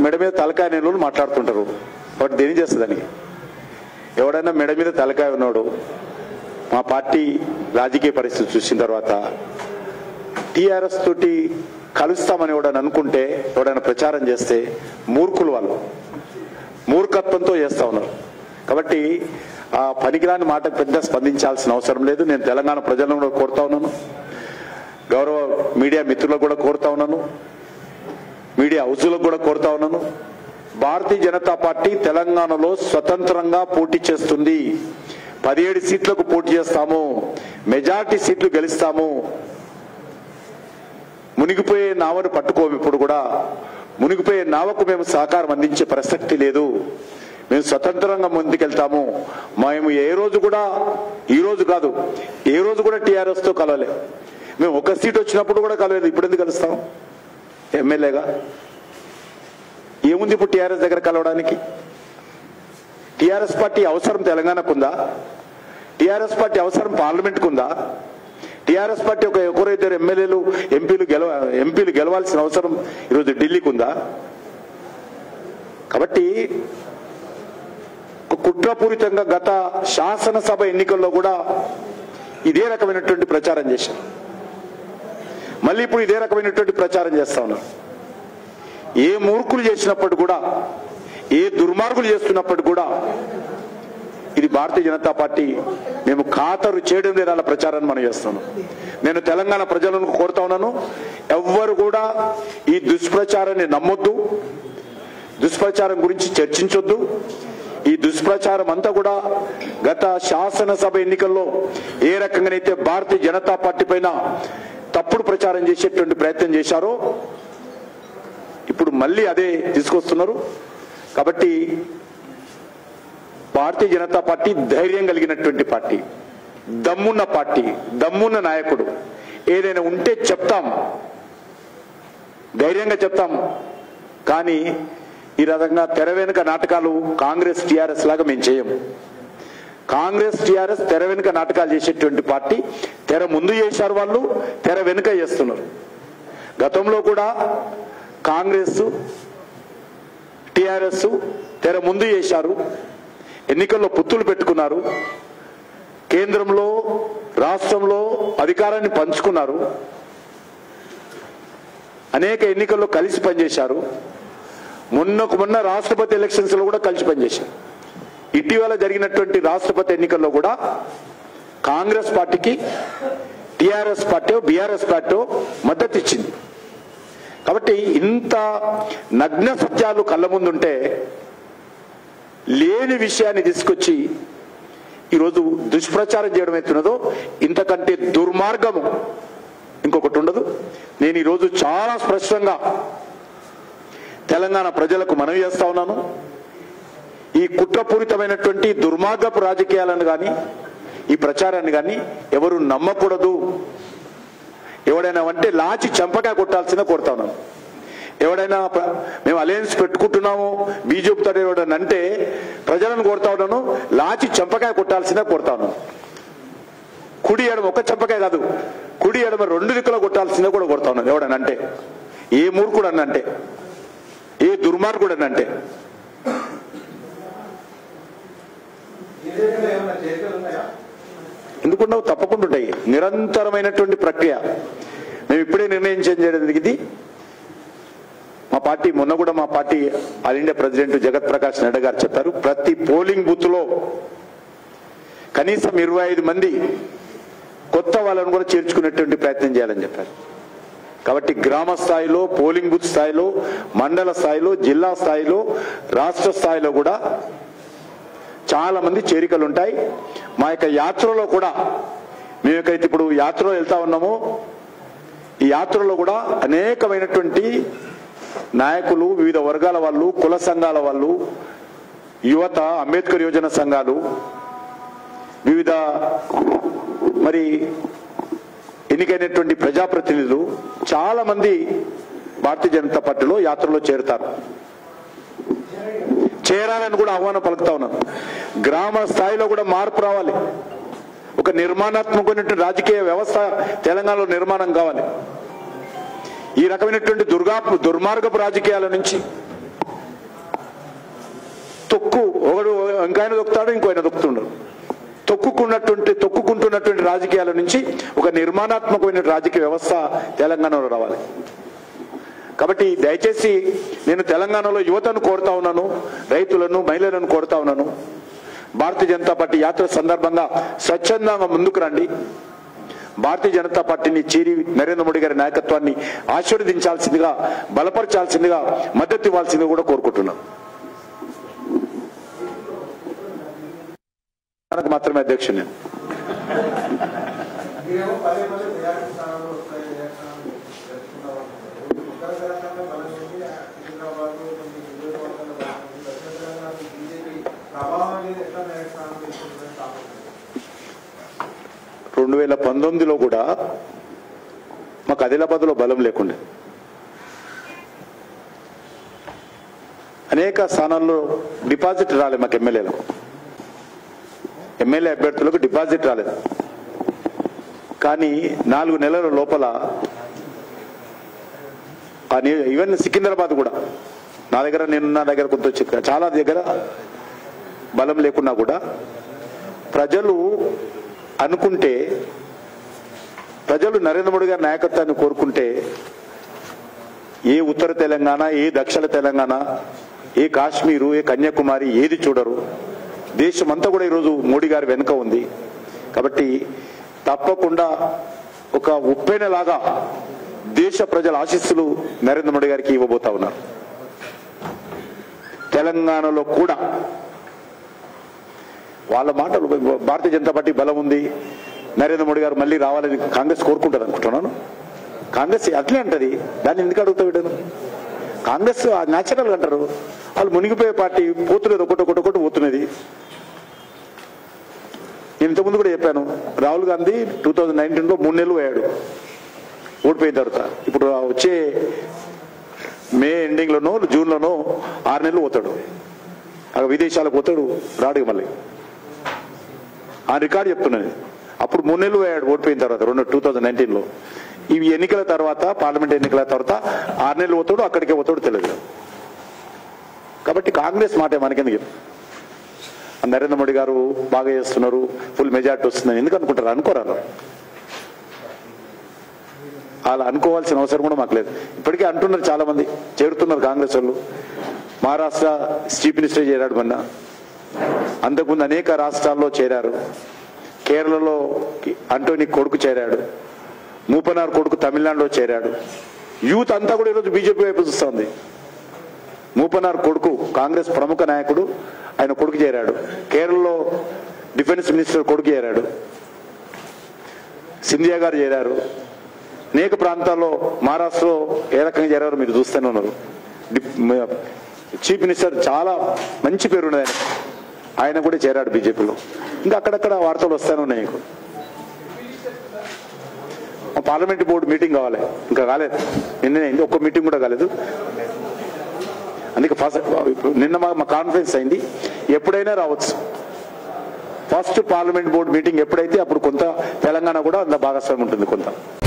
మెడ మీద తలకాయ నేను మాట్లాడుతుంటారు వాటి దేని చేస్తుందని ఎవడైనా మెడ మీద తలకాయ ఉన్నాడు మా పార్టీ రాజకీయ పరిస్థితి చూసిన తర్వాత టీఆర్ఎస్ తోటి కలుస్తామని ఎవడని అనుకుంటే ఎవడైనా ప్రచారం చేస్తే మూర్ఖులు వాళ్ళు మూర్ఖత్వంతో చేస్తా ఉన్నారు కాబట్టి ఆ పనికిరాని మాటకు పెద్ద స్పందించాల్సిన అవసరం లేదు నేను తెలంగాణ ప్రజలను కూడా కోరుతా ఉన్నాను గౌరవ మీడియా మిత్రులకు కూడా కోరుతా ఉన్నాను మీడియా హౌసులకు కూడా కోరుతా ఉన్నాను భారతీయ జనతా పార్టీ తెలంగాణలో స్వతంత్రంగా పోటీ చేస్తుంది పదిహేడు సీట్లకు పోటీ చేస్తాము మెజార్టీ సీట్లు గెలుస్తాము మునిగిపోయే నావను పట్టుకోము ఇప్పుడు కూడా మునిగిపోయే నావకు మేము సహకారం అందించే ప్రసక్తి లేదు మేము స్వతంత్రంగా ముందుకెళ్తాము మేము ఏ రోజు కూడా ఈ రోజు కాదు ఏ రోజు కూడా టీఆర్ఎస్ తో కలవలే మేము ఒక సీట్ వచ్చినప్పుడు కూడా కలవలేదు ఇప్పుడు ఎందుకు కలుస్తాం ఎమ్మెల్యేగా ఏముంది ఇప్పుడు టీఆర్ఎస్ దగ్గర కలవడానికి టీఆర్ఎస్ పార్టీ అవసరం తెలంగాణకు ఉందా టీఆర్ఎస్ పార్టీ అవసరం పార్లమెంట్కు ఉందా టీఆర్ఎస్ పార్టీ ఒక ఒకరు ఇద్దరు ఎమ్మెల్యేలు ఎంపీలు గెలవ ఎంపీలు గెలవాల్సిన అవసరం ఈరోజు ఢిల్లీకి ఉందా కాబట్టి ఒక కుట్రపూరితంగా గత శాసనసభ ఎన్నికల్లో కూడా ఇదే రకమైనటువంటి ప్రచారం చేశారు మళ్ళీ ఇప్పుడు ఇదే రకమైనటువంటి ప్రచారం చేస్తా ఉన్నారు ఏ మూర్ఖులు చేసినప్పుడు కూడా ఏ దుర్మార్గులు చేస్తున్నప్పుడు కూడా ఇది భారతీయ జనతా పార్టీ మేము ఖాతరు చేయడం లేదు అలా ప్రచారాన్ని మనం చేస్తున్నాం నేను తెలంగాణ ప్రజలను కోరుతా ఉన్నాను ఎవ్వరు కూడా ఈ దుష్ప్రచారాన్ని నమ్మొద్దు దుష్ప్రచారం గురించి చర్చించొద్దు ఈ దుష్ప్రచారం అంతా కూడా గత శాసనసభ ఎన్నికల్లో ఏ రకంగానైతే భారతీయ జనతా పార్టీ పైన తప్పుడు ప్రచారం చేసేటువంటి ప్రయత్నం చేశారో ఇప్పుడు మళ్ళీ అదే తీసుకొస్తున్నారు కాబట్టి భారతీయ జనతా పార్టీ ధైర్యం కలిగినటువంటి పార్టీ దమ్మున్న పార్టీ దమ్మున్న నాయకుడు ఏదైనా ఉంటే చెప్తాం ధైర్యంగా చెప్తాం కానీ ఈ రకంగా తెర వెనుక నాటకాలు కాంగ్రెస్ టిఆర్ఎస్ లాగా మేము చేయం కాంగ్రెస్ టిఆర్ఎస్ తెర వెనుక నాటకాలు చేసేటువంటి పార్టీ తెర ముందు చేశారు వాళ్ళు తెర వెనుక చేస్తున్నారు గతంలో కూడా కాంగ్రెస్ టిఆర్ఎస్ తెర ముందు చేశారు ఎన్నికల్లో పుత్తులు పెట్టుకున్నారు కేంద్రంలో రాష్ట్రంలో అధికారాన్ని పంచుకున్నారు అనేక ఎన్నికల్లో కలిసి పనిచేశారు మొన్నకు మొన్న రాష్ట్రపతి ఎలక్షన్స్ లో కూడా కలిసి పనిచేశారు ఇటీవల జరిగినటువంటి రాష్ట్రపతి ఎన్నికల్లో కూడా కాంగ్రెస్ పార్టీకి టిఆర్ఎస్ పార్టీ బీఆర్ఎస్ పార్టీ మద్దతు ఇచ్చింది కాబట్టి ఇంత నగ్న సత్యాలు కళ్ళ ముందుంటే లేని విషయాన్ని తీసుకొచ్చి ఈరోజు దుష్ప్రచారం చేయడం అవుతున్నదో ఇంతకంటే దుర్మార్గము ఇంకొకటి ఉండదు నేను ఈరోజు చాలా స్పష్టంగా తెలంగాణ ప్రజలకు మనవి చేస్తా ఉన్నాను ఈ కుట్రపూరితమైనటువంటి దుర్మార్గపు రాజకీయాలను కానీ ఈ ప్రచారాన్ని కానీ ఎవరు నమ్మకూడదు ఎవడైనా అంటే లాచి చంపకాయ కొట్టాల్సిన కోరుతా ఉన్నాను ఎవడైనా ప్ర- మేము అలయన్స్ పెట్టుకుంటున్నాము బీజేపీతో ఎవడని అంటే ప్రజలను కోరుతా ఉన్నాను లాచి చంపకాయ కొట్టాల్సిన కోరుతా ఉన్నాను కుడి ఎడమ ఒక చంపకాయ కాదు కుడి ఎడమ రెండు దిక్కులో కొట్టాల్సిందే కూడా కొడతా ఉన్నాను ఎవడని అంటే ఏ మూర్ఖుడు అని అంటే ఏ దుర్మార్గుడు అని అంటే ఏదైనా ఏమైనా చర్చలు ఉన్నాయా ఎందుకుండవు తప్పకుండా ఉంటాయి నిరంతరమైనటువంటి ప్రక్రియ మేము ఇప్పుడే నిర్ణయించడం జరిగింది మా పార్టీ మొన్న కూడా మా పార్టీ ఆల్ ఇండియా ప్రెసిడెంట్ జగత్ ప్రకాష్ నడ్డా గారు చెప్పారు ప్రతి పోలింగ్ బూత్ లో కనీసం ఇరవై ఐదు మంది కొత్త వాళ్ళను కూడా చేర్చుకునేటువంటి ప్రయత్నం చేయాలని చెప్పారు కాబట్టి గ్రామ స్థాయిలో పోలింగ్ బూత్ స్థాయిలో మండల స్థాయిలో జిల్లా స్థాయిలో రాష్ట్ర స్థాయిలో కూడా చాలా మంది చేరికలు ఉంటాయి మా యొక్క యాత్రలో కూడా మేము ఎక్కడైతే ఇప్పుడు యాత్రలో వెళ్తా ఉన్నామో ఈ యాత్రలో కూడా అనేకమైనటువంటి నాయకులు వివిధ వర్గాల వాళ్ళు కుల సంఘాల వాళ్ళు యువత అంబేద్కర్ యోజన సంఘాలు వివిధ మరి ఎన్నికైనటువంటి ప్రజాప్రతినిధులు చాలా మంది భారతీయ జనతా పార్టీలో యాత్రలో చేరుతారు చేరాలని కూడా ఆహ్వానం పలుకుతా ఉన్నాను గ్రామ స్థాయిలో కూడా మార్పు రావాలి ఒక నిర్మాణాత్మకమైనటువంటి రాజకీయ వ్యవస్థ తెలంగాణలో నిర్మాణం కావాలి ఈ రకమైనటువంటి దుర్గా దుర్మార్గపు రాజకీయాల నుంచి తొక్కు ఒకడు ఇంకాయన దొక్కుతాడు ఇంకో ఆయన దొక్కుతుండడు తొక్కుకున్నటువంటి తొక్కుకుంటున్నటువంటి రాజకీయాల నుంచి ఒక నిర్మాణాత్మకమైన రాజకీయ వ్యవస్థ తెలంగాణలో రావాలి కాబట్టి దయచేసి నేను తెలంగాణలో యువతను కోరుతా ఉన్నాను రైతులను మహిళలను కోరుతా ఉన్నాను భారతీయ జనతా పార్టీ యాత్ర సందర్భంగా స్వచ్ఛందంగా ముందుకు రండి భారతీయ జనతా పార్టీని చీరి నరేంద్ర మోడీ గారి నాయకత్వాన్ని ఆశీర్వదించాల్సిందిగా బలపరచాల్సిందిగా మద్దతు ఇవ్వాల్సిందిగా కూడా కోరుకుంటున్నాను మనకు మాత్రమే అధ్యక్షుడు నేను మీరేమో పదే పదే ప్రయాణ స్థానంలో వస్తాయి ప్రయాణ స్థానాలు జరుపుకుంటాం ఉత్తర తెలంగాణ బలం ఉంది సికింద్రాబాద్ కొన్ని నియోజకవర్గాల బలం ఉంది దక్షిణ తెలంగాణ బీజేపీ ప్రభావం అనేది ఎట్లా ప్రయాణ స్థానం తీసుకుంటుందని కావాలి రెండు వేల పంతొమ్మిదిలో కూడా మాకు ఆదిలాబాద్లో బలం లేకుండే అనేక స్థానాల్లో డిపాజిట్ రాలేదు మాకు ఎమ్మెల్యేలకు ఎమ్మెల్యే అభ్యర్థులకు డిపాజిట్ రాలేదు కానీ నాలుగు నెలల లోపల ఆ ని- ఈవెన్ సికింద్రాబాద్ కూడా నా దగ్గర నేను నా దగ్గర కొంత వచ్చి చాలా దగ్గర బలం లేకున్నా కూడా ప్రజలు అనుకుంటే ప్రజలు నరేంద్ర మోడీ గారి నాయకత్వాన్ని కోరుకుంటే ఏ ఉత్తర తెలంగాణ ఏ దక్షిణ తెలంగాణ ఏ కాశ్మీరు ఏ కన్యాకుమారి ఏది చూడరు దేశం అంతా కూడా ఈరోజు మోడీ గారి వెనుక ఉంది కాబట్టి తప్పకుండా ఒక ఉప్పెనలాగా దేశ ప్రజల ఆశీస్సులు నరేంద్ర మోడీ గారికి ఇవ్వబోతా ఉన్నారు తెలంగాణలో కూడా వాళ్ళ మాటలు భారతీయ జనతా పార్టీ బలం ఉంది నరేంద్ర మోడీ గారు మళ్ళీ రావాలని కాంగ్రెస్ కోరుకుంటుంది అనుకుంటున్నాను కాంగ్రెస్ అట్లే అంటది దాన్ని ఎందుకు అడుగుతావు వీడు కాంగ్రెస్ న్యాచురల్ అంటారు వాళ్ళు మునిగిపోయే పార్టీ పోతున్నది ఒకటి ఒకటి ఒకటి పోతున్నది నేను ఇంతకుముందు కూడా చెప్పాను రాహుల్ గాంధీ టూ థౌజండ్ నైన్టీన్లో మూడు నెలలు పోయాడు ఓడిపోయిన తర్వాత ఇప్పుడు వచ్చే మే ఎండింగ్లోనో జూన్లోనో ఆరు నెలలు పోతాడు అక్కడ విదేశాలకు పోతాడు రాడు మళ్ళీ ఆ రికార్డు చెప్తున్నాను అప్పుడు మూడు నెలలు పోయాడు ఓడిపోయిన తర్వాత రెండు టూ థౌజండ్ నైన్టీన్లో ఇవి ఎన్నికల తర్వాత పార్లమెంట్ ఎన్నికల తర్వాత ఆరు నెలలు పోతాడు అక్కడికే పోతాడు తెలియదు కాబట్టి కాంగ్రెస్ మాట మనకెందుకు నరేంద్ర మోడీ గారు బాగా చేస్తున్నారు ఫుల్ మెజార్టీ వస్తుందని ఎందుకు అనుకుంటారు అనుకోరారు అలా అనుకోవాల్సిన అవసరం కూడా మాకు లేదు ఇప్పటికే అంటున్నారు చాలా మంది చేరుతున్నారు కాంగ్రెస్ వాళ్ళు మహారాష్ట్ర చీఫ్ మినిస్టర్ చేరాడు మొన్న అంతకుముందు అనేక రాష్ట్రాల్లో చేరారు కేరళలో అంటోనీ కొడుకు చేరాడు మూపనార్ కొడుకు తమిళనాడులో చేరాడు యూత్ అంతా కూడా ఈరోజు బీజేపీ వైపు చూస్తుంది మూపనార్ కొడుకు కాంగ్రెస్ ప్రముఖ నాయకుడు ఆయన కొడుకు చేరాడు కేరళలో డిఫెన్స్ మినిస్టర్ కొడుకు చేరాడు సింధియా గారు చేరారు అనేక ప్రాంతాల్లో మహారాష్ట్రలో ఏ రకంగా చేరారో మీరు చూస్తూనే ఉన్నారు డిప్- మ- చీఫ్ మినిస్టర్ చాలా మంచి పేరు ఉన్నది ఆయన ఆయన కూడా చేరాడు బీజేపీలో ఇంకా అక్కడక్కడ వార్తలు వస్తూనే ఉన్నాయి మీకు మా పార్లమెంట్ బోర్డు మీటింగ్ కావాలి ఇంకా కాలేదు నిన్న అయింది ఒక్క మీటింగ్ కూడా కాలేదు అందుకే ఫస్ట్ నిన్న మా మా కాన్ఫరెన్స్ అయింది ఎప్పుడైనా రావచ్చు ఫస్ట్ పార్లమెంట్ బోర్డు మీటింగ్ ఎప్పుడైతే అప్పుడు కొంత తెలంగాణ కూడా అందులో భాగస్వామ్యం ఉంటుంది కొంత